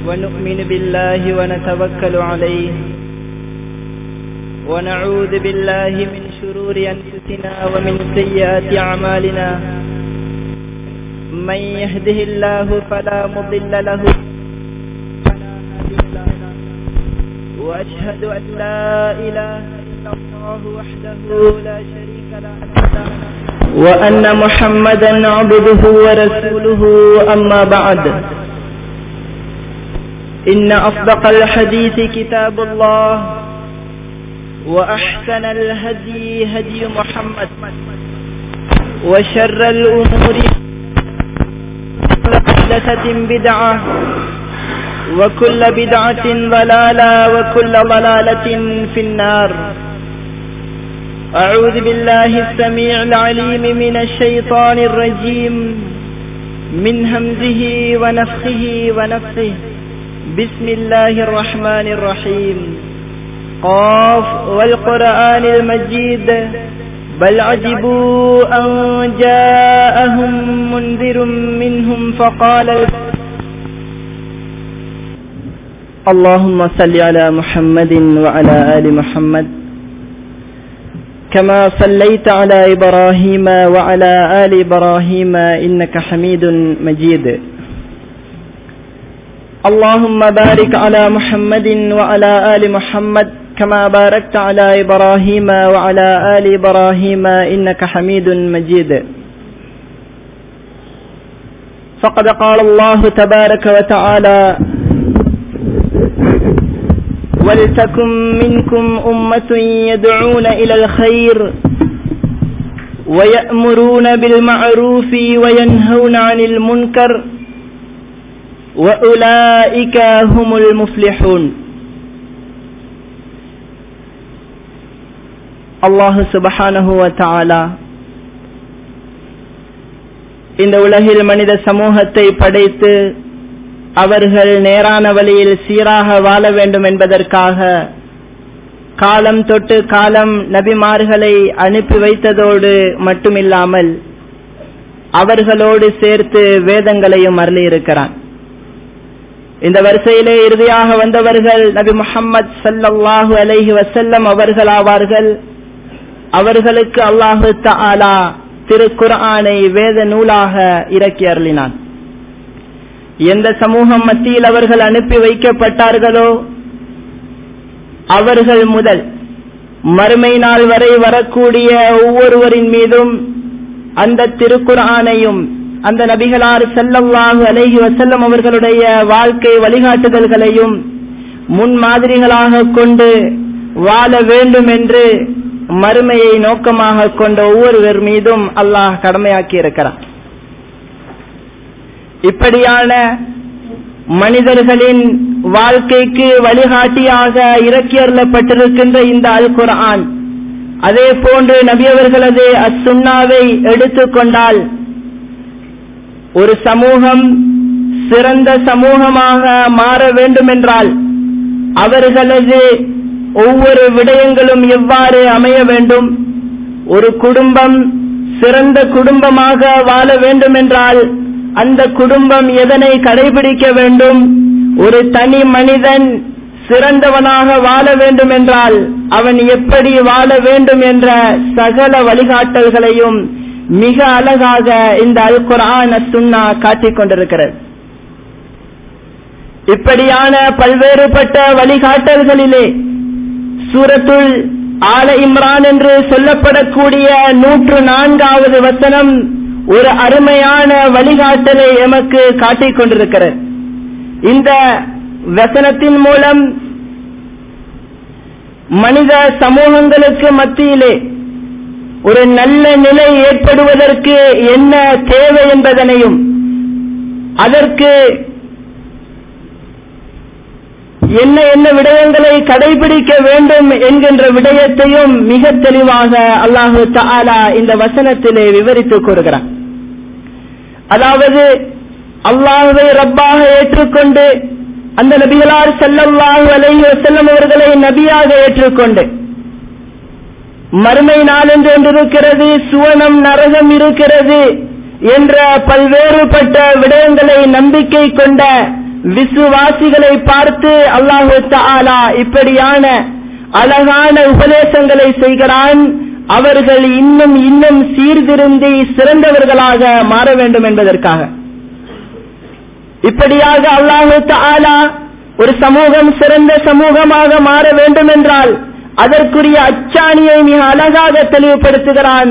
ونؤمن بالله ونتوكل عليه ونعوذ بالله من شرور أنفسنا ومن سيئات أعمالنا من يهده الله فلا مضل له وأشهد أن لا إله إلا الله وحده لا شريك له وأن محمدا عبده ورسوله أما بعد إن أصدق الحديث كتاب الله وأحسن الهدي هدي محمد وشر الأمور محدثة بدعة وكل بدعة ضلالة وكل ضلالة في النار أعوذ بالله السميع العليم من الشيطان الرجيم من همزه ونفخه ونفسه بسم الله الرحمن الرحيم قاف والقرآن المجيد بل عجبوا أن جاءهم منذر منهم فقال اللهم صل على محمد وعلى آل محمد كما صليت على إبراهيم وعلى آل إبراهيم إنك حميد مجيد اللهم بارك على محمد وعلى آل محمد كما باركت على إبراهيم وعلى آل إبراهيم إنك حميد مجيد فقد قال الله تبارك وتعالى ولتكن منكم أمة يدعون إلى الخير ويأمرون بالمعروف وينهون عن المنكر وأولئك هم المفلحون அல்லாஹு சுபஹானஹு தாலா இந்த உலகில் மனித சமூகத்தை படைத்து அவர்கள் நேரான வழியில் சீராக வாழ வேண்டும் என்பதற்காக காலம் தொட்டு காலம் நபிமார்களை அனுப்பி வைத்ததோடு மட்டுமில்லாமல் அவர்களோடு சேர்த்து வேதங்களையும் அருளி இருக்கிறான் இந்த வரிசையிலே இறுதியாக வந்தவர்கள் நபி முகம்மது சல்லாஹூ அலைஹி வசல்லம் அவர்கள் ஆவார்கள் அவர்களுக்கு அல்லாஹு தாலா திருக்குர்ஆனை வேத நூலாக இறக்கி அருளினான் எந்த சமூகம் மத்தியில் அவர்கள் அனுப்பி வைக்கப்பட்டார்களோ அவர்கள் முதல் மறுமை நாள் வரை வரக்கூடிய ஒவ்வொருவரின் மீதும் அந்த திருக்குர்ஆனையும் அந்த நபிகளார் செல்லவாக அலைஹி வசல்லம் அவர்களுடைய வாழ்க்கை வழிகாட்டுதல்களையும் முன்மாதிரிகளாக கொண்டு வாழ வேண்டும் என்று மறுமையை நோக்கமாக கொண்ட ஒவ்வொருவர் மீதும் அல்லாஹ் கடமையாக்கி இருக்கிறான் இப்படியான மனிதர்களின் வாழ்க்கைக்கு வழிகாட்டியாக இறக்கியறப்பட்டிருக்கின்ற இந்த அல் குர்ஆன் அதே போன்று நபியவர்களது அசுண்ணாவை எடுத்துக்கொண்டால் ஒரு சமூகம் சிறந்த சமூகமாக மாற வேண்டுமென்றால் அவர்களது ஒவ்வொரு விடயங்களும் எவ்வாறு அமைய வேண்டும் ஒரு குடும்பம் சிறந்த குடும்பமாக வாழ வேண்டுமென்றால் அந்த குடும்பம் எதனை கடைபிடிக்க வேண்டும் ஒரு தனி மனிதன் சிறந்தவனாக வாழ வேண்டும் என்றால் அவன் எப்படி வாழ வேண்டும் என்ற சகல வழிகாட்டல்களையும் மிக அழகாக இந்த அல் குரான் சுன்னா காட்டிக் கொண்டிருக்கிறது இப்படியான பல்வேறுபட்ட வழிகாட்டல்களிலே சூரத்துள் ஆல இம்ரான் என்று சொல்லப்படக்கூடிய நூற்று நான்காவது வசனம் ஒரு அருமையான வழிகாட்டலை எமக்கு காட்டிக் கொண்டிருக்கிறது இந்த வசனத்தின் மூலம் மனித சமூகங்களுக்கு மத்தியிலே ஒரு நல்ல நிலை ஏற்படுவதற்கு என்ன தேவை என்பதனையும் அதற்கு என்ன என்ன விடயங்களை கடைபிடிக்க வேண்டும் என்கின்ற விடயத்தையும் மிக தெளிவாக அல்லாஹு தாலா இந்த வசனத்திலே விவரித்து கூறுகிறான் அதாவது அல்லாஹுவை ரப்பாக ஏற்றுக்கொண்டு அந்த நபிகளார் செல்லல்லாஹு அலைஹி வஸல்லம் அவர்களை நபியாக ஏற்றுக்கொண்டு மறுமை நாள் என்று ஒன்று இருக்கிறது சுவனம் நரகம் இருக்கிறது என்ற பல்வேறுபட்ட விடயங்களை நம்பிக்கை கொண்ட விசுவாசிகளை பார்த்து அல்லாஹு தாலா இப்படியான அழகான உபதேசங்களை செய்கிறான் அவர்கள் இன்னும் இன்னும் சீர்திருந்தி சிறந்தவர்களாக மாற வேண்டும் என்பதற்காக இப்படியாக அல்லாஹு தாலா ஒரு சமூகம் சிறந்த சமூகமாக மாற வேண்டும் என்றால் அதற்குரிய அச்சாணியை மிக அழகாக தெளிவுபடுத்துகிறான்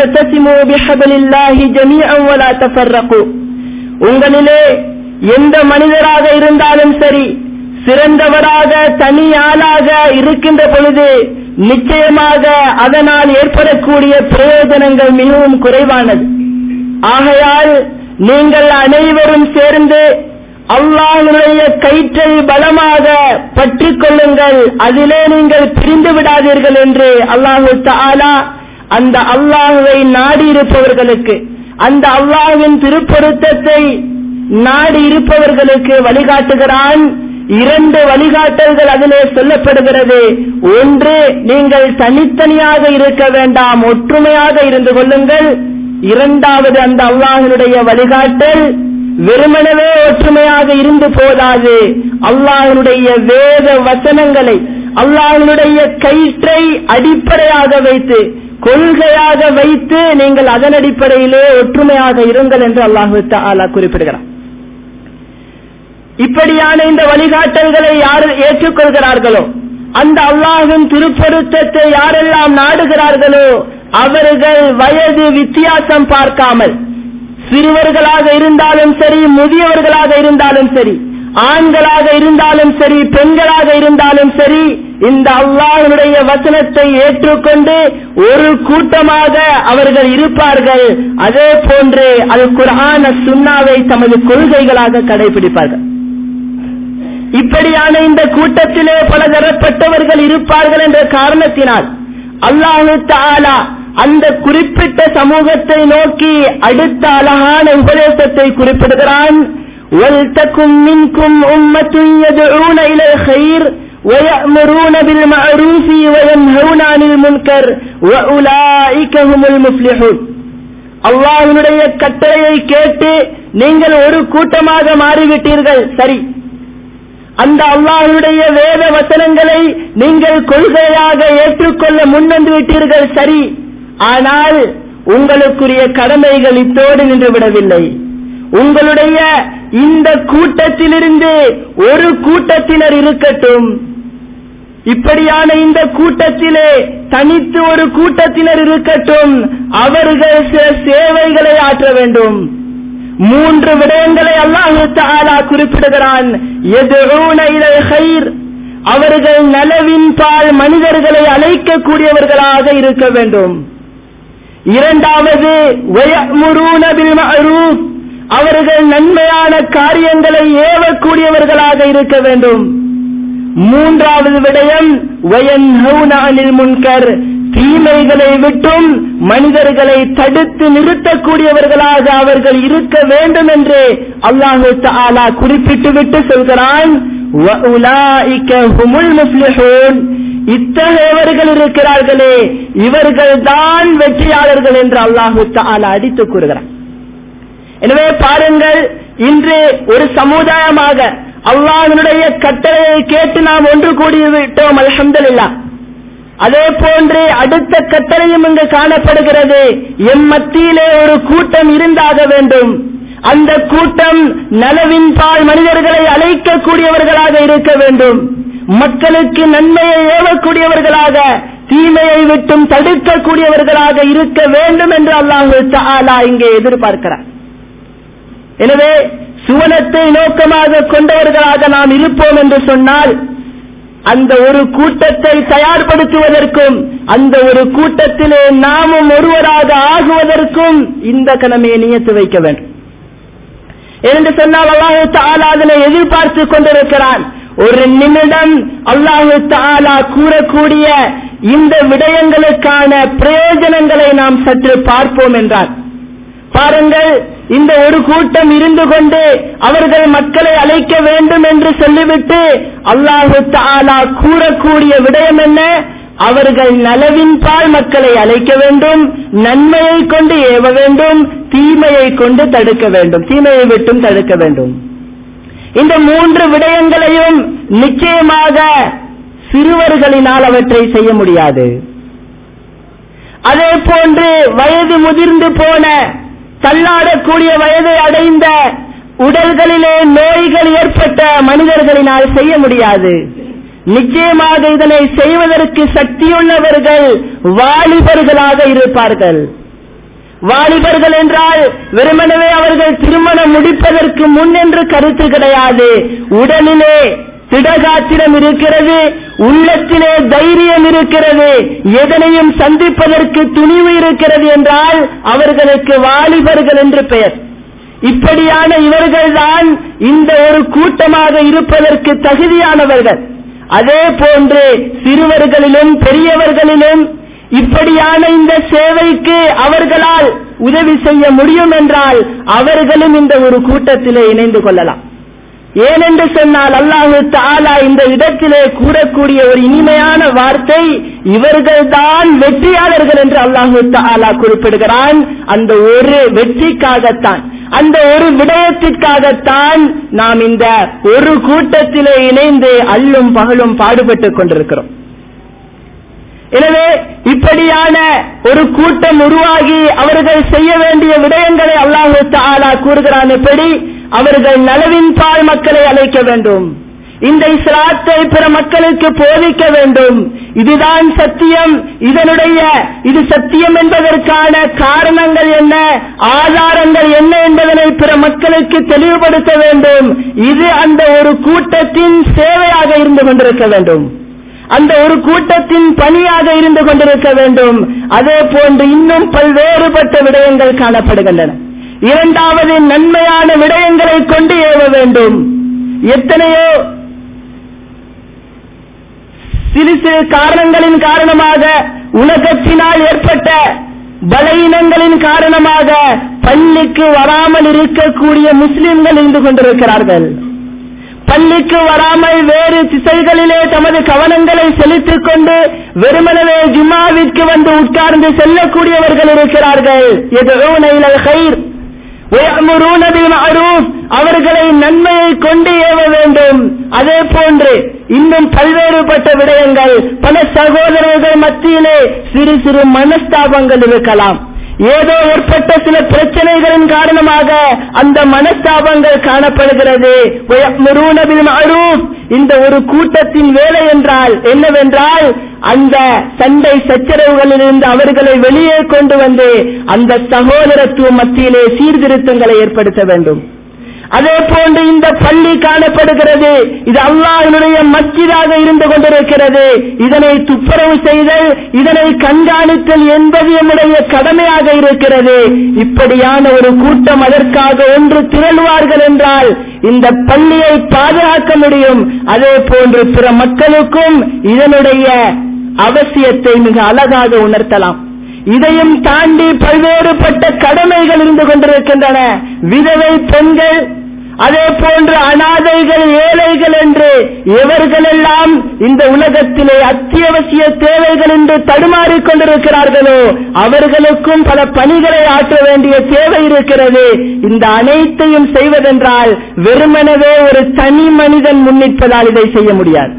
உங்களிலே எந்த மனிதராக இருந்தாலும் சரி சிறந்தவராக தனி ஆளாக இருக்கின்ற பொழுது நிச்சயமாக அதனால் ஏற்படக்கூடிய பிரயோஜனங்கள் மிகவும் குறைவானது ஆகையால் நீங்கள் அனைவரும் சேர்ந்து அல்லாஹனுடைய கயிற்றை பலமாக பற்றி கொள்ளுங்கள் அதிலே நீங்கள் பிரிந்து விடாதீர்கள் என்று அல்லாஹு தாலா அந்த அல்லாஹுவை நாடி இருப்பவர்களுக்கு அந்த அல்லாஹுவின் திருப்பொருத்தத்தை நாடி இருப்பவர்களுக்கு வழிகாட்டுகிறான் இரண்டு வழிகாட்டல்கள் அதிலே சொல்லப்படுகிறது ஒன்று நீங்கள் தனித்தனியாக இருக்க வேண்டாம் ஒற்றுமையாக இருந்து கொள்ளுங்கள் இரண்டாவது அந்த அல்லாஹனுடைய வழிகாட்டல் வெறுமனவே ஒற்றுமையாக இருந்து போதாது அல்லாஹனுடைய வேத வசனங்களை அல்லாஹனுடைய கயிற்றை அடிப்படையாக வைத்து கொள்கையாக வைத்து நீங்கள் அதன் அடிப்படையிலே ஒற்றுமையாக இருங்கள் என்று அல்லாஹு தாலா குறிப்பிடுகிறார் இப்படியான இந்த வழிகாட்டல்களை யார் ஏற்றுக்கொள்கிறார்களோ அந்த அல்லாஹின் திருப்பொருத்தத்தை யாரெல்லாம் நாடுகிறார்களோ அவர்கள் வயது வித்தியாசம் பார்க்காமல் சிறுவர்களாக இருந்தாலும் சரி முதியவர்களாக இருந்தாலும் சரி ஆண்களாக இருந்தாலும் சரி பெண்களாக இருந்தாலும் சரி இந்த அல்லாஹனுடைய வசனத்தை ஏற்றுக்கொண்டு ஒரு கூட்டமாக அவர்கள் இருப்பார்கள் அதே போன்று அது குரான சுண்ணாவை தமது கொள்கைகளாக கடைபிடிப்பார்கள் இப்படியான இந்த கூட்டத்திலே பல தரப்பட்டவர்கள் இருப்பார்கள் என்ற காரணத்தினால் அல்லாஹு தாலா அந்த குறிப்பிட்ட சமூகத்தை நோக்கி அடுத்த அழகான உபதேசத்தை குறிப்பிடுகிறான் وَلْتَكُنْ مِنْكُمْ أُمَّةٌ يَدْعُونَ إِلَى الْخَيْرِ وَيَأْمُرُونَ بِالْمَعْرُوفِ وَيَنْهَوْنَ عَنِ الْمُنْكَرِ وَأُولَئِكَ هُمُ الْمُفْلِحُونَ அல்லாஹ்வுடைய கட்டளையை கேட்டு நீங்கள் ஒரு கூட்டமாக மாறிவிட்டீர்கள் சரி அந்த அல்லாஹனுடைய வேத வசனங்களை நீங்கள் கொள்கையாக ஏற்றுக்கொள்ள முன்வந்து விட்டீர்கள் சரி ஆனால் உங்களுக்குரிய கடமைகள் இத்தோடு நின்று விடவில்லை உங்களுடைய இந்த கூட்டத்திலிருந்து ஒரு கூட்டத்தினர் இருக்கட்டும் இப்படியான இந்த கூட்டத்திலே தனித்து ஒரு கூட்டத்தினர் இருக்கட்டும் அவர்கள் சில சேவைகளை ஆற்ற வேண்டும் மூன்று விடயங்களை அல்லாஹு தாலா குறிப்பிடுகிறான் அவர்கள் நலவின் பால் மனிதர்களை அழைக்கக்கூடியவர்களாக இருக்க வேண்டும் இரண்டாவது அவர்கள் நன்மையான காரியங்களை ஏவக்கூடியவர்களாக இருக்க வேண்டும் மூன்றாவது விடயம் வயன்ஹவுனானில் முன்கர் தீமைகளை விட்டும் மனிதர்களை தடுத்து நிறுத்தக்கூடியவர்களாக அவர்கள் இருக்க வேண்டும் என்று அல்லாஹு தாலா குறிப்பிட்டு விட்டு சொல்கிறான் இத்தகையவர்கள் இருக்கிறார்களே இவர்கள் தான் வெற்றியாளர்கள் என்று அல்லாஹு தாலா அடித்து கூறுகிறார் எனவே பாருங்கள் இன்று ஒரு சமுதாயமாக அல்லாஹனுடைய கட்டளையை கேட்டு நாம் ஒன்று கூடிவிட்டோம் அலமதுல்லா அதே போன்று அடுத்த கட்டளையும் இங்கு காணப்படுகிறது எம் மத்தியிலே ஒரு கூட்டம் இருந்தாக வேண்டும் அந்த கூட்டம் நலவின் பால் மனிதர்களை அழைக்கக்கூடியவர்களாக இருக்க வேண்டும் மக்களுக்கு நன்மையை ஏவக்கூடியவர்களாக தீமையை விட்டும் தடுக்கக்கூடியவர்களாக இருக்க வேண்டும் என்று அல்லாஹு தாலா இங்கே எதிர்பார்க்கிறார் எனவே சுவனத்தை நோக்கமாக கொண்டவர்களாக நாம் இருப்போம் என்று சொன்னால் அந்த ஒரு கூட்டத்தை தயார்படுத்துவதற்கும் அந்த ஒரு கூட்டத்திலே நாமும் ஒருவராக ஆகுவதற்கும் இந்த கடமையை நியத்து வைக்க வேண்டும் என்று சொன்னால் அல்லாஹு தாலா அதனை எதிர்பார்த்து கொண்டிருக்கிறான் ஒரு நிமிடம் அல்லாஹு தாலா கூறக்கூடிய இந்த விடயங்களுக்கான பிரயோஜனங்களை நாம் சற்று பார்ப்போம் என்றார் பாருங்கள் இந்த ஒரு கூட்டம் இருந்து கொண்டு அவர்கள் மக்களை அழைக்க வேண்டும் என்று சொல்லிவிட்டு அல்லாஹு தாலா கூறக்கூடிய விடயம் என்ன அவர்கள் நலவின் பால் மக்களை அழைக்க வேண்டும் நன்மையை கொண்டு ஏவ வேண்டும் தீமையை கொண்டு தடுக்க வேண்டும் தீமையை விட்டும் தடுக்க வேண்டும் இந்த மூன்று விடயங்களையும் நிச்சயமாக சிறுவர்களினால் அவற்றை செய்ய முடியாது அதே போன்று வயது முதிர்ந்து போன தள்ளாடக்கூடிய வயதை அடைந்த உடல்களிலே நோய்கள் ஏற்பட்ட மனிதர்களினால் செய்ய முடியாது நிச்சயமாக இதனை செய்வதற்கு சக்தியுள்ளவர்கள் வாலிபர்களாக இருப்பார்கள் வாலிபர்கள் என்றால் வெறுமனவே அவர்கள் திருமணம் முடிப்பதற்கு முன் என்று கருத்து கிடையாது உடலிலே திடகாத்திரம் இருக்கிறது உள்ளத்திலே தைரியம் இருக்கிறது எதனையும் சந்திப்பதற்கு துணிவு இருக்கிறது என்றால் அவர்களுக்கு வாலிபர்கள் என்று பெயர் இப்படியான இவர்கள்தான் இந்த ஒரு கூட்டமாக இருப்பதற்கு தகுதியானவர்கள் அதே போன்று சிறுவர்களிலும் பெரியவர்களிலும் இப்படியான இந்த சேவைக்கு அவர்களால் உதவி செய்ய முடியும் என்றால் அவர்களும் இந்த ஒரு கூட்டத்திலே இணைந்து கொள்ளலாம் ஏனென்று சொன்னால் அல்லாஹு தாலா இந்த இடத்திலே கூறக்கூடிய ஒரு இனிமையான வார்த்தை இவர்கள்தான் வெற்றியாளர்கள் என்று அல்லாஹு தாலா குறிப்பிடுகிறான் அந்த ஒரு வெற்றிக்காகத்தான் அந்த ஒரு விடயத்திற்காகத்தான் நாம் இந்த ஒரு கூட்டத்திலே இணைந்து அல்லும் பகலும் பாடுபட்டுக் கொண்டிருக்கிறோம் எனவே இப்படியான ஒரு கூட்டம் உருவாகி அவர்கள் செய்ய வேண்டிய விடயங்களை அல்லாஹு தாலா கூறுகிறான் எப்படி அவர்கள் நலவின் பால் மக்களை அழைக்க வேண்டும் இந்த இஸ்லாத்தை பிற மக்களுக்கு போதிக்க வேண்டும் இதுதான் சத்தியம் இதனுடைய இது சத்தியம் என்பதற்கான காரணங்கள் என்ன ஆதாரங்கள் என்ன என்பதனை பிற மக்களுக்கு தெளிவுபடுத்த வேண்டும் இது அந்த ஒரு கூட்டத்தின் சேவையாக இருந்து கொண்டிருக்க வேண்டும் அந்த ஒரு கூட்டத்தின் பணியாக இருந்து கொண்டிருக்க வேண்டும் அதே போன்று இன்னும் பல்வேறுபட்ட விடயங்கள் காணப்படுகின்றன இரண்டாவது நன்மையான விடயங்களை கொண்டு ஏவ வேண்டும் எத்தனையோ சிறு சிறு காரணங்களின் காரணமாக உலகத்தினால் ஏற்பட்ட பலவீனங்களின் காரணமாக பள்ளிக்கு வராமல் இருக்கக்கூடிய முஸ்லிம்கள் இருந்து கொண்டிருக்கிறார்கள் பள்ளிக்கு வராமல் வேறு திசைகளிலே தமது கவனங்களை செலுத்திக் கொண்டு வெறுமனவே ஜுமாவிற்கு வந்து உட்கார்ந்து செல்லக்கூடியவர்கள் இருக்கிறார்கள் அவர்களை நன்மையை கொண்டு ஏவ வேண்டும் அதே போன்று இன்னும் பல்வேறுபட்ட விடயங்கள் பல சகோதரர்கள் மத்தியிலே சிறு சிறு மனஸ்தாபங்கள் இருக்கலாம் ஏதோ ஏற்பட்ட சில பிரச்சனைகளின் காரணமாக அந்த மனஸ்தாபங்கள் காணப்படுகிறது இந்த ஒரு கூட்டத்தின் வேலை என்றால் என்னவென்றால் அந்த சண்டை சச்சரவுகளிலிருந்து அவர்களை வெளியே கொண்டு வந்து அந்த சகோதரத்துவம் மத்தியிலே சீர்திருத்தங்களை ஏற்படுத்த வேண்டும் அதே போன்று இந்த பள்ளி காணப்படுகிறது இது அல்லாஹினுடைய மஸ்ஜிதாக இருந்து கொண்டிருக்கிறது இதனை துப்புரவு செய்தல் இதனை கண்காணித்தல் என்பது என்னுடைய கடமையாக இருக்கிறது இப்படியான ஒரு கூட்டம் அதற்காக ஒன்று திரளுவார்கள் என்றால் இந்த பள்ளியை பாதுகாக்க முடியும் அதே போன்று பிற மக்களுக்கும் இதனுடைய அவசியத்தை மிக அழகாக உணர்த்தலாம் இதையும் தாண்டி பல்வேறுபட்ட கடமைகள் இருந்து கொண்டிருக்கின்றன விதவை பெண்கள் அதே போன்று அனாதைகள் ஏழைகள் என்று எவர்களெல்லாம் இந்த உலகத்திலே அத்தியாவசிய தேவைகள் என்று தடுமாறிக் கொண்டிருக்கிறார்களோ அவர்களுக்கும் பல பணிகளை ஆற்ற வேண்டிய தேவை இருக்கிறது இந்த அனைத்தையும் செய்வதென்றால் வெறுமனவே ஒரு தனி மனிதன் முன்னிற்பதால் இதை செய்ய முடியாது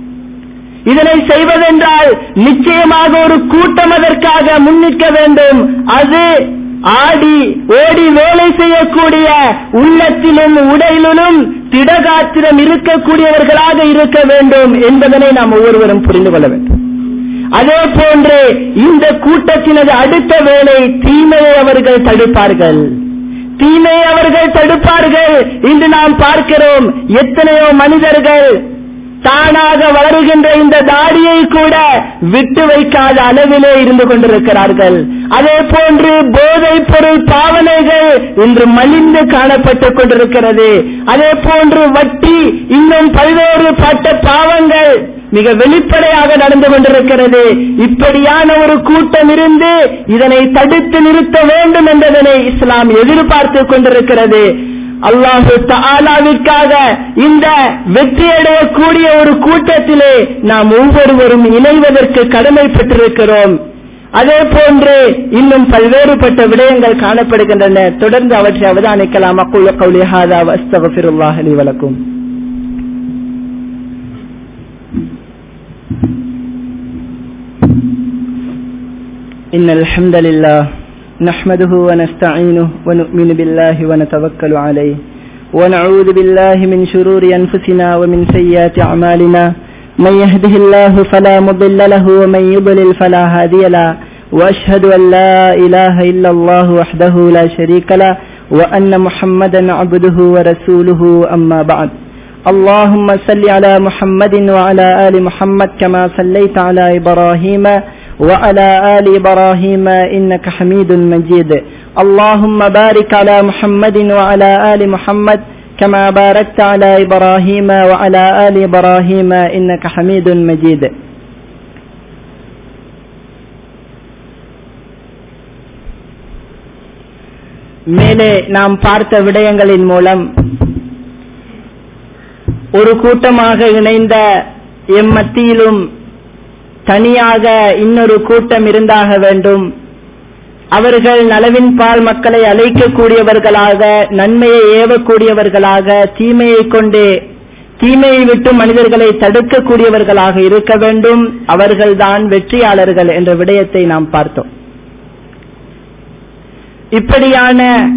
இதனை செய்வதென்றால் நிச்சயமாக ஒரு கூட்டம் அதற்காக முன்னிற்க வேண்டும் அது ஆடி ஓடி வேலை செய்யக்கூடிய உள்ளத்திலும் உடலிலும் திடகாத்திரம் இருக்கக்கூடியவர்களாக இருக்க வேண்டும் என்பதனை நாம் ஒவ்வொருவரும் புரிந்து கொள்ள வேண்டும் அதே போன்று இந்த கூட்டத்தினது அடுத்த வேலை தீமையை அவர்கள் தடுப்பார்கள் தீமையை அவர்கள் தடுப்பார்கள் இன்று நாம் பார்க்கிறோம் எத்தனையோ மனிதர்கள் தானாக வளருகின்ற இந்த தாடியை கூட விட்டு வைக்காத அளவிலே இருந்து கொண்டிருக்கிறார்கள் அதே போன்று போதை பொருள் பாவனைகள் இன்று மலிந்து காணப்பட்டுக் கொண்டிருக்கிறது அதே போன்று வட்டி இன்னும் பல்வேறு பட்ட பாவங்கள் மிக வெளிப்படையாக நடந்து கொண்டிருக்கிறது இப்படியான ஒரு கூட்டம் இருந்து இதனை தடுத்து நிறுத்த வேண்டும் என்பதனை இஸ்லாம் எதிர்பார்த்து கொண்டிருக்கிறது அல்லாஹு தாலாவிற்காக இந்த வெற்றியடையக்கூடிய ஒரு கூட்டத்திலே நாம் ஒவ்வொருவரும் இணைவதற்கு கடமைப்பட்டிருக்கிறோம் அதே போன்று இன்னும் பல்வேறுபட்ட விடயங்கள் காணப்படுகின்றன தொடர்ந்து அவற்றை அவதானிக்கலாம் அக்குள்ள கௌலி ஹாதா வஸ்தகஃபிருல்லாஹ் லி வலக்கும் إن الحمد لله نحمده ونستعينه ونؤمن بالله ونتوكل عليه ونعوذ بالله من شرور أنفسنا ومن سيئات أعمالنا من يهده الله فلا مضل له ومن يضلل فلا هادي له وأشهد أن لا إله إلا الله وحده لا شريك له وأن محمدا عبده ورسوله أما بعد اللهم صل على محمد وعلى آل محمد كما صليت على إبراهيم وعلى آل إبراهيم إنك حميد مجيد اللهم بارك على محمد وعلى آل محمد كما باركت على إبراهيم وعلى آل إبراهيم إنك حميد مجيد மேலே நாம் பார்த்த விடயங்களின் மூலம் ஒரு கூட்டமாக இணைந்த எம் மத்தியிலும் தனியாக இன்னொரு கூட்டம் இருந்தாக வேண்டும் அவர்கள் நலவின் பால் மக்களை அழைக்கக்கூடியவர்களாக நன்மையை ஏவக்கூடியவர்களாக தீமையை கொண்டு தீமையை விட்டு மனிதர்களை தடுக்கக்கூடியவர்களாக இருக்க வேண்டும் அவர்கள்தான் வெற்றியாளர்கள் என்ற விடயத்தை நாம் பார்த்தோம் இப்படியான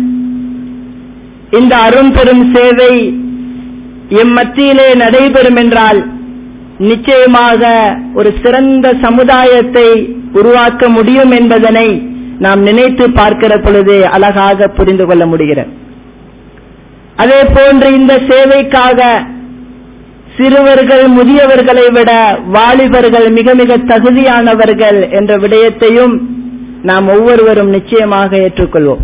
இந்த அரும்பெரும் சேவை எம் மத்தியிலே நடைபெறும் என்றால் நிச்சயமாக ஒரு சிறந்த சமுதாயத்தை உருவாக்க முடியும் என்பதனை நாம் நினைத்து பார்க்கிற பொழுது அழகாக புரிந்து கொள்ள முடிகிறது அதே போன்று இந்த சேவைக்காக சிறுவர்கள் முதியவர்களை விட வாலிபர்கள் மிக மிக தகுதியானவர்கள் என்ற விடயத்தையும் நாம் ஒவ்வொருவரும் நிச்சயமாக ஏற்றுக்கொள்வோம்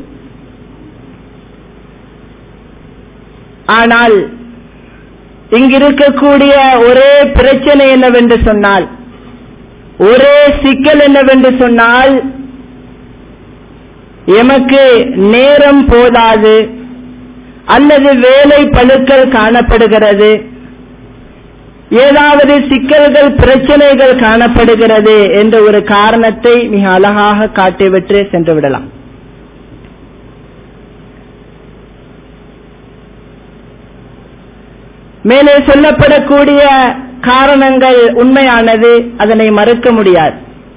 ஆனால் இங்கிருக்கக்கூடிய ஒரே பிரச்சனை என்னவென்று சொன்னால் ஒரே சிக்கல் என்னவென்று சொன்னால் எமக்கு நேரம் போதாது அல்லது வேலை பழுக்கள் காணப்படுகிறது ஏதாவது சிக்கல்கள் பிரச்சனைகள் காணப்படுகிறது என்ற ஒரு காரணத்தை மிக அழகாக காட்டிவிட்டு சென்று விடலாம் மேலே சொல்லப்படக்கூடிய காரணங்கள் உண்மையானது அதனை மறுக்க முடியாது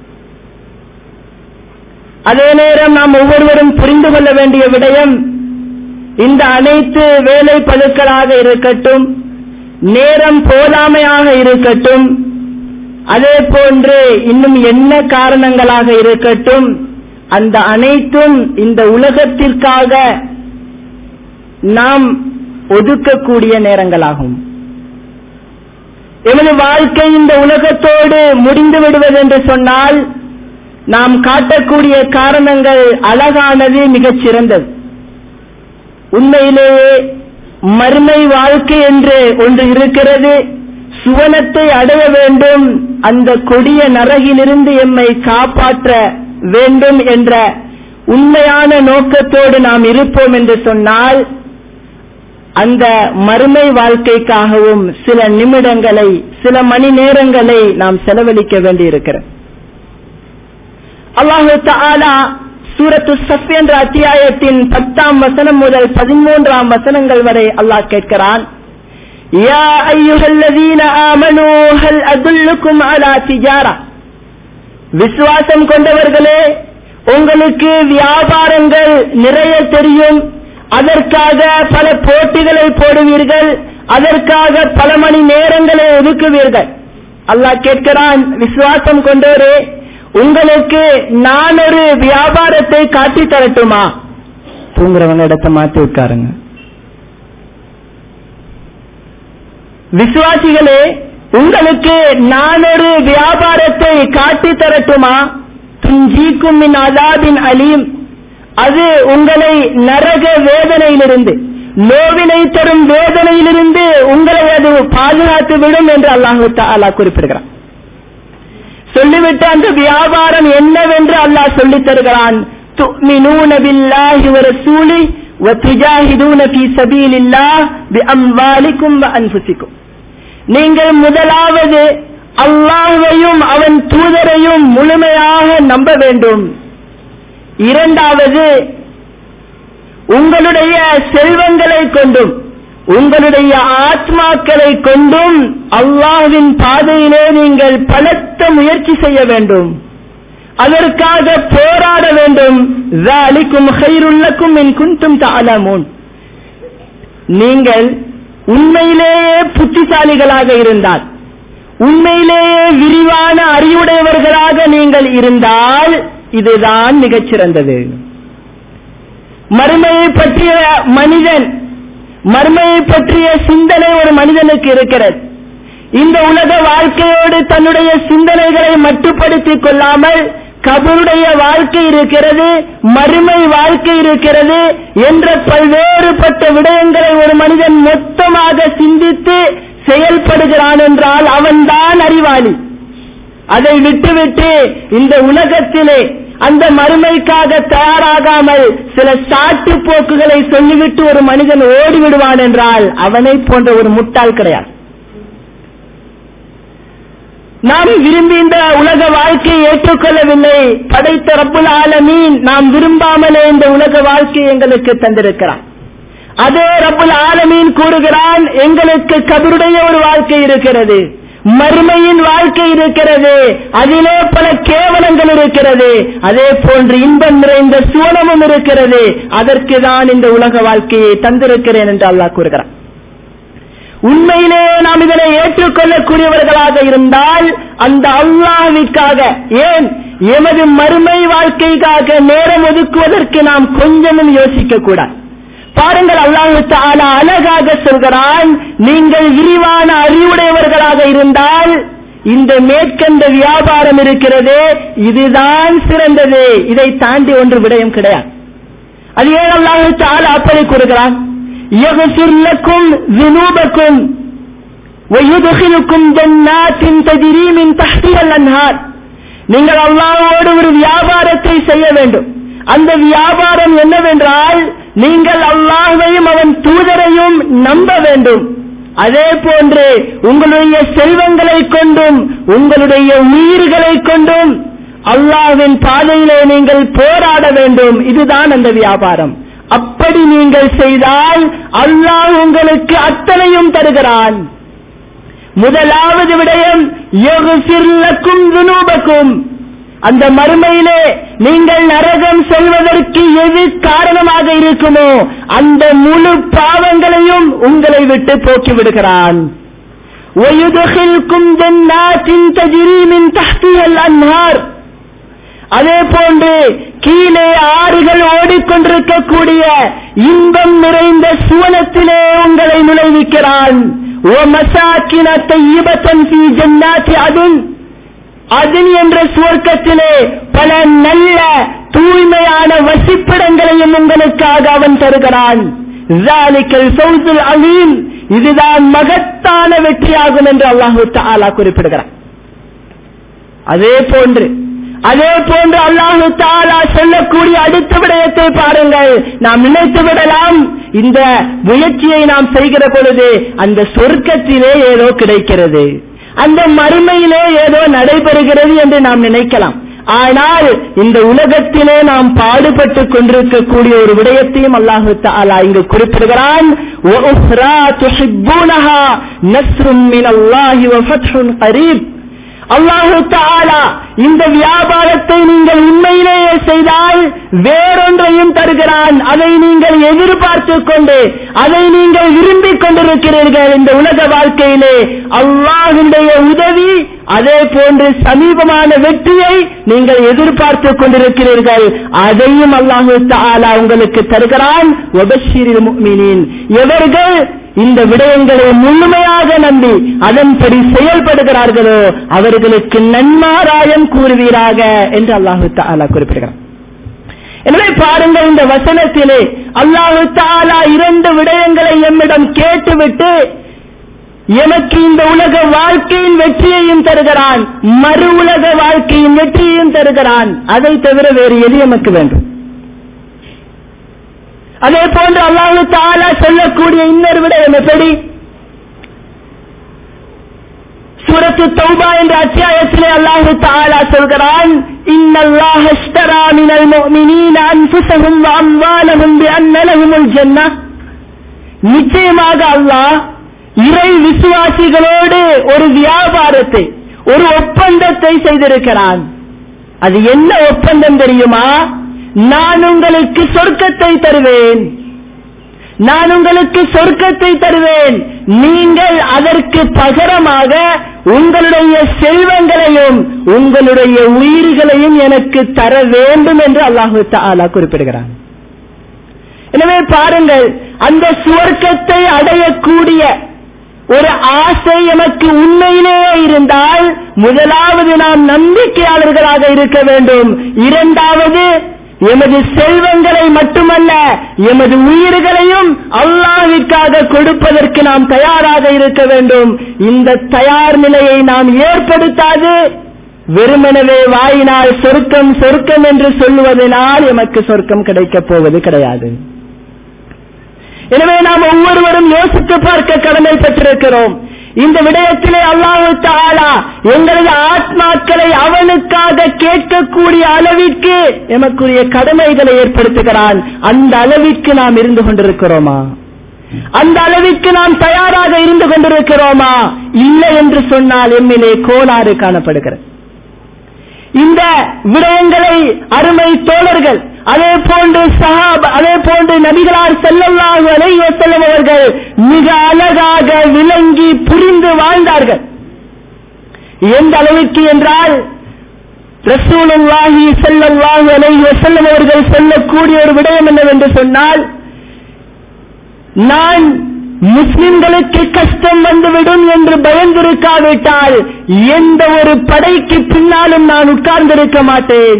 அதே நேரம் நாம் ஒவ்வொருவரும் புரிந்து கொள்ள வேண்டிய விடயம் இந்த அனைத்து வேலை பழுக்களாக இருக்கட்டும் நேரம் போதாமையாக இருக்கட்டும் அதே போன்று இன்னும் என்ன காரணங்களாக இருக்கட்டும் அந்த அனைத்தும் இந்த உலகத்திற்காக நாம் ஒதுக்கக்கூடிய நேரங்களாகும் எமது வாழ்க்கை இந்த உலகத்தோடு முடிந்து விடுவது என்று சொன்னால் நாம் காட்டக்கூடிய காரணங்கள் அழகானது மிகச் சிறந்தது உண்மையிலேயே மறுமை வாழ்க்கை என்று ஒன்று இருக்கிறது சுவனத்தை அடைய வேண்டும் அந்த கொடிய நரகிலிருந்து எம்மை காப்பாற்ற வேண்டும் என்ற உண்மையான நோக்கத்தோடு நாம் இருப்போம் என்று சொன்னால் அந்த மறுமை வாழ்க்கைக்காகவும் சில நிமிடங்களை சில மணி நேரங்களை நாம் செலவழிக்க வேண்டியிருக்கிறது அல்லாஹு தாலா சூரத்து சஃப் என்ற அத்தியாயத்தின் பத்தாம் வசனம் முதல் பதிமூன்றாம் வசனங்கள் வரை அல்லாஹ் கேட்கிறான் يا أيها الذين آمنوا هل أدلكم على تجارة விசுவாசம் கொண்டவர்களே உங்களுக்கு வியாபாரங்கள் நிறைய தெரியும் அதற்காக பல போட்டிகளை போடுவீர்கள் அதற்காக பல மணி நேரங்களை ஒதுக்குவீர்கள் அல்லாஹ் கேட்கிறான் விசுவாசம் கொண்டோரே உங்களுக்கு நான் ஒரு வியாபாரத்தை காட்டி தரட்டுமா தூங்குறவங்க இடத்த மாத்தி உட்காருங்க விசுவாசிகளே உங்களுக்கு நான் ஒரு வியாபாரத்தை காட்டி தரட்டுமா துஞ்சிக்கும் மின் அதாபின் அலீம் அது உங்களை நரக வேதனையிலிருந்து நோவினை தரும் வேதனையிலிருந்து உங்களை அது பாதுகாத்து விடும் என்று அல்லாஹு தாலா குறிப்பிடுகிறான் சொல்லிவிட்டு அந்த வியாபாரம் என்னவென்று அல்லாஹ் சொல்லித் தருகிறான் تؤمنون بالله ورسوله وتجاهدون في سبيل الله بأموالكم وأنفسكم நீங்கள் முதலாவது அல்லாஹையும் அவன் தூதரையும் முழுமையாக நம்ப வேண்டும் இரண்டாவது உங்களுடைய செல்வங்களை கொண்டும் உங்களுடைய ஆத்மாக்களை கொண்டும் அல்லாஹ்வின் பாதையிலே நீங்கள் பலத்த முயற்சி செய்ய வேண்டும் அதற்காக போராட வேண்டும் ذَلِكُمْ خَيْرٌ لَكُمْ إِن كُنتُمْ تَعْلَمُونَ நீங்கள் உண்மையிலேயே புத்திசாலிகளாக இருந்தால் உண்மையிலேயே விரிவான அறிவுடையவர்களாக நீங்கள் இருந்தால் இதுதான் மிகச்சிறந்தது மறுமையை பற்றிய மனிதன் மறுமையை பற்றிய சிந்தனை ஒரு மனிதனுக்கு இருக்கிறது இந்த உலக வாழ்க்கையோடு தன்னுடைய சிந்தனைகளை மட்டுப்படுத்திக் கொள்ளாமல் கபருடைய வாழ்க்கை இருக்கிறது மறுமை வாழ்க்கை இருக்கிறது என்ற பல்வேறுபட்ட விடயங்களை ஒரு மனிதன் மொத்தமாக சிந்தித்து செயல்படுகிறான் என்றால் அவன்தான் அறிவாளி அதை விட்டுவிட்டு இந்த உலகத்திலே அந்த மறுமைக்காக தயாராகாமல் சில சாட்டு போக்குகளை சொல்லிவிட்டு ஒரு மனிதன் ஓடிவிடுவான் என்றால் அவனை போன்ற ஒரு முட்டாள் கிடையாது நாம் விரும்பி இந்த உலக வாழ்க்கையை ஏற்றுக்கொள்ளவில்லை படைத்த ரப்புல் ஆலமீன் நாம் விரும்பாமலே இந்த உலக வாழ்க்கையை எங்களுக்கு தந்திருக்கிறான் அதே ரப்புல் ஆலமீன் கூறுகிறான் எங்களுக்கு கபருடைய ஒரு வாழ்க்கை இருக்கிறது மறுமையின் வாழ்க்கை இருக்கிறது அதிலே பல கேவலங்கள் இருக்கிறது அதே போன்று இன்பம் நிறைந்த சுவனமும் இருக்கிறது அதற்கு தான் இந்த உலக வாழ்க்கையை தந்திருக்கிறேன் என்று அல்லாஹ் கூறுகிறான் உண்மையிலே நாம் இதனை ஏற்றுக்கொள்ளக்கூடியவர்களாக இருந்தால் அந்த அல்லாவிற்காக ஏன் எமது மறுமை வாழ்க்கைக்காக நேரம் ஒதுக்குவதற்கு நாம் கொஞ்சமும் யோசிக்க கூடாது பாருங்கள் அல்லாஹு தாலா அழகாக சொல்கிறான் நீங்கள் விரிவான அறிவுடையவர்களாக இருந்தால் இந்த மேற்கண்ட வியாபாரம் இருக்கிறது இதுதான் சிறந்தது இதை தாண்டி ஒன்று விடயம் கிடையாது அது ஏன் அல்லாஹு தாலா அப்படி கூறுகிறான் يغفر لكم ذنوبكم ويدخلكم جنات تجري من تحتها الانهار நீங்கள் அல்லாஹ்வோடு ஒரு வியாபாரத்தை செய்ய வேண்டும் அந்த வியாபாரம் என்னவென்றால் நீங்கள் அல்லாஹ்வையும் அவன் தூதரையும் நம்ப வேண்டும் அதே போன்று உங்களுடைய செல்வங்களை கொண்டும் உங்களுடைய உயிர்களை கொண்டும் அல்லாஹ்வின் பாதையிலே நீங்கள் போராட வேண்டும் இதுதான் அந்த வியாபாரம் அப்படி நீங்கள் செய்தால் அல்லாஹ் உங்களுக்கு அத்தனையும் தருகிறான் முதலாவது விடயம் யகுசிர்லக்கும் துனூபக்கும் அந்த மறுமையிலே நீங்கள் நரகம் செல்வதற்கு எது காரணமாக இருக்குமோ அந்த முழு பாவங்களையும் உங்களை விட்டு போக்கி விடுகிறான் وَيُدْخِلْكُمْ جَنَّاتٍ تَجْرِي مِنْ تَحْتِهَا الْأَنْهَارُ அதே போன்று கீழே ஆறுகள் ஓடிக்கொண்டிருக்கக்கூடிய இன்பம் நிறைந்த சுவனத்திலே உங்களை நுழைவிக்கிறான் ஓ மசாக்கின தையிபத்தன் ஃபீ ஜன்னாத்தி அதுன் அதின் என்ற சுவர்க்கத்திலே பல நல்ல தூய்மையான வசிப்பிடங்களையும் உங்களுக்காக அவன் தருகிறான் ஜாலிக்கல் சௌசுல் அலீம் இதுதான் மகத்தான வெற்றியாகும் என்று அல்லாஹு தாலா குறிப்பிடுகிறான் அதே போன்று அதே போன்று அல்லாஹு தாலா சொல்லக்கூடிய அடுத்த விடயத்தை பாருங்கள் நாம் நினைத்து விடலாம் இந்த முயற்சியை நாம் செய்கிற பொழுது அந்த சொர்க்கத்திலே ஏதோ கிடைக்கிறது அந்த மறுமையிலே ஏதோ நடைபெறுகிறது என்று நாம் நினைக்கலாம் ஆனால் இந்த உலகத்திலே நாம் பாடுபட்டு கொண்டிருக்கக்கூடிய ஒரு விடயத்தையும் அல்லாஹு தாலா இங்கு குறிப்பிடுகிறான் وَأُخْرَى تُحِبُّونَهَا نَصْرٌ مِّنَ اللَّهِ وَفَتْحٌ قَرِيبٌ அல்லாஹு தாலா இந்த வியாபாரத்தை நீங்கள் உண்மையிலேயே செய்தால் வேறொன்றையும் தருகிறான் அதை நீங்கள் எதிர்பார்த்து கொண்டு அதை நீங்கள் விரும்பிக் கொண்டிருக்கிறீர்கள் இந்த உலக வாழ்க்கையிலே அல்லாஹுடைய உதவி அதே போன்று சமீபமான வெற்றியை நீங்கள் எதிர்பார்த்து கொண்டிருக்கிறீர்கள் அதையும் அல்லாஹு தாலா உங்களுக்கு தருகிறான் எவர்கள் இந்த விடயங்களை முழுமையாக நம்பி அதன்படி செயல்படுகிறார்களோ அவர்களுக்கு நன்மாராயம் கூறுவீராக என்று அல்லாஹு தாலா குறிப்பிடுகிறார் எனவே பாருங்கள் இந்த வசனத்திலே அல்லாஹு தாலா இரண்டு விடயங்களை எம்மிடம் கேட்டுவிட்டு எமக்கு இந்த உலக வாழ்க்கையின் வெற்றியையும் தருகிறான் மறு உலக வாழ்க்கையின் வெற்றியையும் தருகிறான் அதை தவிர வேறு எது எமக்கு வேண்டும் அதே போன்று அல்லாஹு தாலா சொல்லக்கூடிய இன்னொரு விடயம் எப்படி சூரத்து தௌபா என்ற அத்தியாயத்திலே அல்லாஹு தஆலா சொல்கிறான் இன்னல்லாஹ அஷ்தரா மினல் முஃமினீன அன்ஃபுஸஹும் வ அம்வாலஹும் பிஅன்ன லஹுமுல் ஜன்னah நிச்சயமாக அல்லாஹ் இறை விசுவாசிகளோடு ஒரு வியாபாரத்தை ஒரு ஒப்பந்தத்தை செய்திருக்கிறான் அது என்ன ஒப்பந்தம் தெரியுமா நான் உங்களுக்கு சொர்க்கத்தை தருவேன் நான் உங்களுக்கு சொர்க்கத்தை தருவேன் நீங்கள் அதற்கு பகரமாக உங்களுடைய செல்வங்களையும் உங்களுடைய உயிர்களையும் எனக்கு தர வேண்டும் என்று அல்லாஹு தாலா குறிப்பிடுகிறான் எனவே பாருங்கள் அந்த சுவர்க்கத்தை அடையக்கூடிய ஒரு ஆசை எமக்கு உண்மையிலேயே இருந்தால் முதலாவது நாம் நம்பிக்கையாளர்களாக இருக்க வேண்டும் இரண்டாவது எமது செல்வங்களை மட்டுமல்ல எமது உயிர்களையும் அல்லாஹ்விற்காக கொடுப்பதற்கு நாம் தயாராக இருக்க வேண்டும் இந்த தயார் நிலையை நாம் ஏற்படுத்தாது வெறுமனவே வாயினால் சொர்க்கம் சொர்க்கம் என்று சொல்லுவதனால் எமக்கு சொர்க்கம் கிடைக்கப் போவது கிடையாது எனவே நாம் ஒவ்வொருவரும் யோசித்து பார்க்க கடமை பெற்றிருக்கிறோம் இந்த விடயத்திலே அல்லாஹு தாலா எங்களது ஆத்மாக்களை அவனுக்காக கேட்கக்கூடிய அளவிற்கு எமக்குரிய கடமைகளை ஏற்படுத்துகிறான் அந்த அளவிற்கு நாம் இருந்து கொண்டிருக்கிறோமா அந்த அளவிற்கு நாம் தயாராக இருந்து கொண்டிருக்கிறோமா இல்லை என்று சொன்னால் எம்மிலே கோளாறு காணப்படுகிறது இந்த விடயங்களை அருமை தோழர்கள் அதே போன்று சஹாப் அதே போன்று நபிகளார் செல்லல்லாஹு அலைஹி வஸல்லம் அவர்கள் மிக அழகாக விளங்கி புரிந்து வாழ்ந்தார்கள் எந்த அளவுக்கு என்றால் ரசூலுல்லாஹி ஸல்லல்லாஹு அலைஹி வஸல்லம் அவர்கள் சொல்லக்கூடிய ஒரு விடயம் என்னவென்று சொன்னால் நான் முஸ்லிம்களுக்கு கஷ்டம் வந்துவிடும் என்று பயந்திருக்காவிட்டால் எந்த ஒரு படைக்கு பின்னாலும் நான் உட்கார்ந்திருக்க மாட்டேன்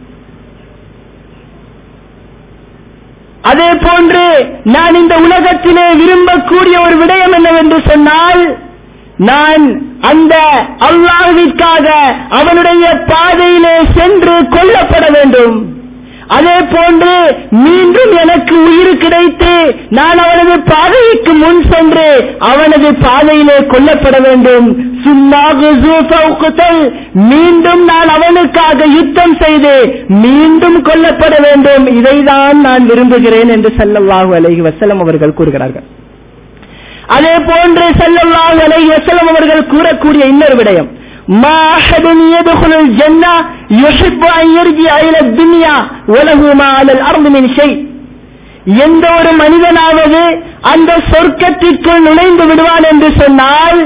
அதே போன்று நான் இந்த உலகத்திலே விரும்பக்கூடிய ஒரு விடயம் என்னவென்று சொன்னால் நான் அந்த அல்லாஹ்விற்காக அவனுடைய பாதையிலே சென்று கொல்லப்பட வேண்டும் அதே போன்று மீண்டும் எனக்கு உயிர் கிடைத்து நான் அவனது பாதைக்கு முன் சென்று அவனது பாதையிலே கொல்லப்பட வேண்டும் சும்மாக ஜூஃபவுக்குத்தல் மீண்டும் நான் அவனுக்காக யுத்தம் செய்து மீண்டும் கொல்லப்பட வேண்டும் இதைதான் நான் விரும்புகிறேன் என்று ஸல்லல்லாஹு அலைஹி வஸல்லம் அவர்கள் கூறுகிறார்கள் அதே போன்று ஸல்லல்லாஹு அலைஹி வஸல்லம் அவர்கள் கூறக்கூடிய இன்னொரு விடயம் ما أحد يدخل الجنة يحب أن يرجع إلى الدنيا وله ما على الأرض من شيء எந்த ஒரு மனிதனாவது அந்த சொர்க்கத்திற்குள் நுழைந்து விடுவான் என்று சொன்னால்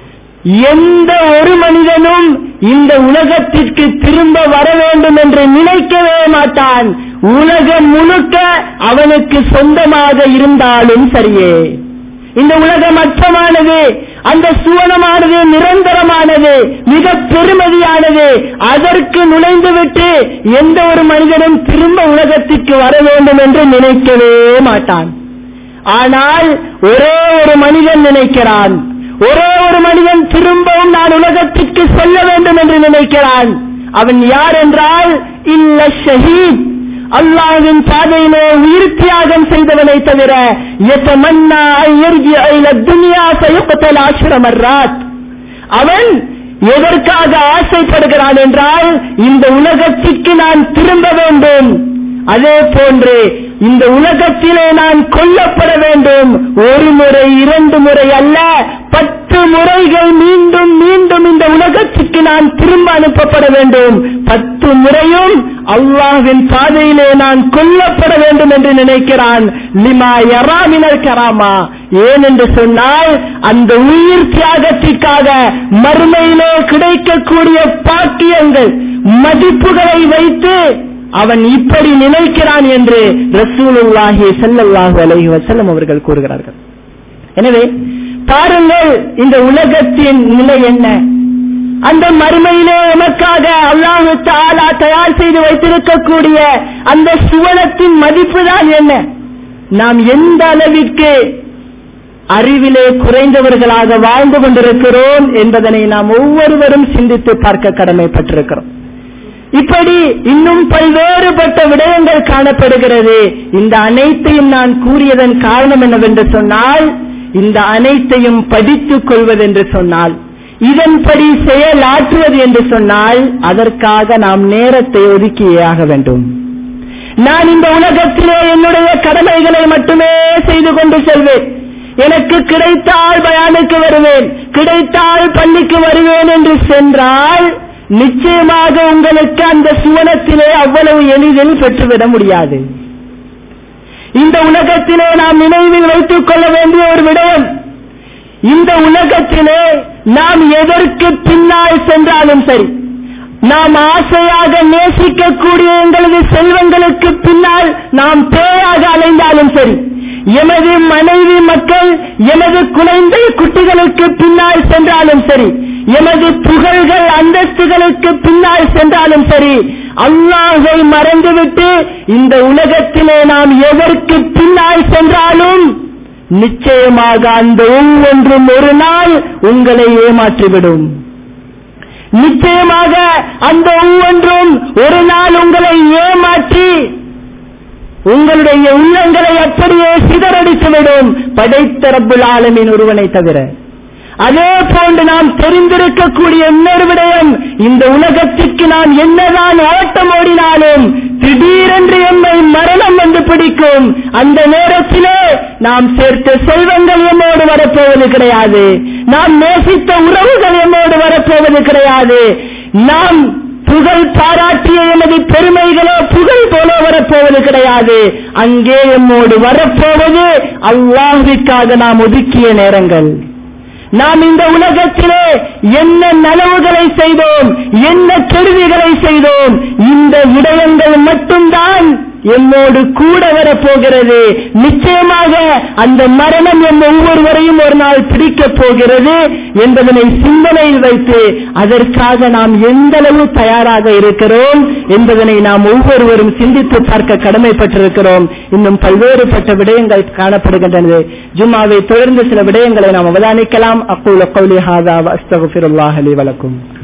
எந்த ஒரு மனிதனும் இந்த உலகத்திற்கு திரும்ப வர வேண்டும் என்று நினைக்கவே மாட்டான் உலகம் முழுக்க அவனுக்கு சொந்தமாக இருந்தாலும் சரியே இந்த உலகம் அச்சமானது அந்த சுவனமானது நிரந்தரமானது மிக பெருமதியானது அதற்கு நுழைந்துவிட்டு எந்த ஒரு மனிதனும் திரும்ப உலகத்திற்கு வர வேண்டும் என்று நினைக்கவே மாட்டான் ஆனால் ஒரே ஒரு மனிதன் நினைக்கிறான் ஒரே ஒரு மனிதன் திரும்பவும் நான் உலகத்திற்கு செல்ல வேண்டும் என்று நினைக்கிறான் அவன் யார் என்றால் இல்ல ஷஹீத் அல்லாஹ்வின் பாதையிலே உயிர் தியாகம் செய்தவனை தவிர எத்தமன்னா துனியா சயுக்கத்தல் ஆசிரமர்ராத் அவன் எதற்காக ஆசைப்படுகிறான் என்றால் இந்த உலகத்திற்கு நான் திரும்ப வேண்டும் அதே போன்று இந்த உலகத்திலே நான் கொல்லப்பட வேண்டும் ஒரு முறை இரண்டு முறை அல்ல பத்து முறைகள் மீண்டும் மீண்டும் இந்த உலகத்திற்கு நான் திரும்ப அனுப்பப்பட வேண்டும் பத்து முறையும் அல்லாஹ்வின் பாதையிலே நான் கொல்லப்பட வேண்டும் என்று நினைக்கிறான் லிமா யராமினர் கராமா ஏன் என்று சொன்னால் அந்த உயிர் தியாகத்திற்காக மறுமையிலே கிடைக்கக்கூடிய பாக்கியங்கள் மதிப்புகளை வைத்து அவன் இப்படி நினைக்கிறான் என்று ரசூலுல்லாஹி ஸல்லல்லாஹு அலைஹி வஸல்லம் அவர்கள் கூறுகிறார்கள் எனவே பாருங்கள் இந்த உலகத்தின் நிலை என்ன அந்த மறுமையிலே எமக்காக அல்லாஹு தாலா தயார் செய்து வைத்திருக்கக்கூடிய அந்த சுவனத்தின் மதிப்பு தான் என்ன நாம் எந்த அளவிற்கு அறிவிலே குறைந்தவர்களாக வாழ்ந்து கொண்டிருக்கிறோம் என்பதனை நாம் ஒவ்வொருவரும் சிந்தித்து பார்க்க கடமைப்பட்டிருக்கிறோம் இப்படி இன்னும் பல்வேறுபட்ட விடயங்கள் காணப்படுகிறது இந்த அனைத்தையும் நான் கூறியதன் காரணம் என்னவென்று சொன்னால் இந்த அனைத்தையும் படித்துக் கொள்வதென்று சொன்னால் இதன்படி செயலாற்றுவது என்று சொன்னால் அதற்காக நாம் நேரத்தை ஒதுக்கியே ஆக வேண்டும் நான் இந்த உலகத்திலே என்னுடைய கடமைகளை மட்டுமே செய்து கொண்டு செல்வேன் எனக்கு கிடைத்தால் பயானுக்கு வருவேன் கிடைத்தால் பள்ளிக்கு வருவேன் என்று சென்றால் நிச்சயமாக உங்களுக்கு அந்த சுவனத்திலே அவ்வளவு எளிதில் பெற்றுவிட முடியாது இந்த உலகத்திலே நாம் நினைவில் வைத்துக் கொள்ள வேண்டிய ஒரு விடயம் இந்த உலகத்திலே நாம் எதற்கு பின்னால் சென்றாலும் சரி நாம் ஆசையாக நேசிக்கக்கூடிய எங்களது செல்வங்களுக்கு பின்னால் நாம் பேயாக அலைந்தாலும் சரி எமது மனைவி மக்கள் எமது குழந்தை குட்டிகளுக்கு பின்னால் சென்றாலும் சரி எமது புகழ்கள் அந்தஸ்துகளுக்கு பின்னால் சென்றாலும் சரி அல்லாஹை மறந்துவிட்டு இந்த உலகத்திலே நாம் எதற்கு பின்னால் சென்றாலும் நிச்சயமாக அந்த ஒவ்வொன்றும் ஒரு நாள் உங்களை ஏமாற்றிவிடும் நிச்சயமாக அந்த ஒவ்வொன்றும் ஒரு நாள் உங்களை ஏமாற்றி உங்களுடைய உள்ளங்களை அப்படியே சிதறடித்துவிடும் படைத்த ரப்புல் ஆலமின் ஒருவனை தவிர அதே போன்று நாம் தெரிந்திருக்கக்கூடிய இன்னொரு விடயம் இந்த உலகத்திற்கு நாம் என்னதான் ஓட்டம் ஓடினாலும் திடீரென்று எம்மை மரணம் வந்து பிடிக்கும் அந்த நேரத்திலே நாம் சேர்த்த செல்வங்கள் எம்மோடு வரப்போவது கிடையாது நாம் நேசித்த உறவுகள் எம்மோடு வரப்போவது கிடையாது நாம் புகழ் பாராட்டிய எமது பெருமைகளோ புகழ் போல வரப்போவது கிடையாது அங்கே எம்மோடு வரப்போவது அல்லாஹிற்காக நாம் ஒதுக்கிய நேரங்கள் நாம் இந்த உலகத்திலே என்ன நலவுகளை செய்தோம் என்ன கெடுதிகளை செய்தோம் இந்த விடயங்கள் மட்டும்தான் என்னோடு கூட வரப்போகிறது நிச்சயமாக அந்த மரணம் எம் ஒவ்வொருவரையும் ஒரு நாள் பிடிக்கப் போகிறது என்பதனை சிந்தனையில் வைத்து அதற்காக நாம் எந்த அளவு தயாராக இருக்கிறோம் என்பதனை நாம் ஒவ்வொருவரும் சிந்தித்து பார்க்க கடமைப்பட்டிருக்கிறோம் இன்னும் பல்வேறுபட்ட விடயங்கள் காணப்படுகின்றது ஜும்மாவை தொடர்ந்து சில விடயங்களை நாம் அவதானிக்கலாம் அக்கூல கௌலி ஹாதா அஸ்தகுஃபிருல்லாஹ் அலி வலக்கும்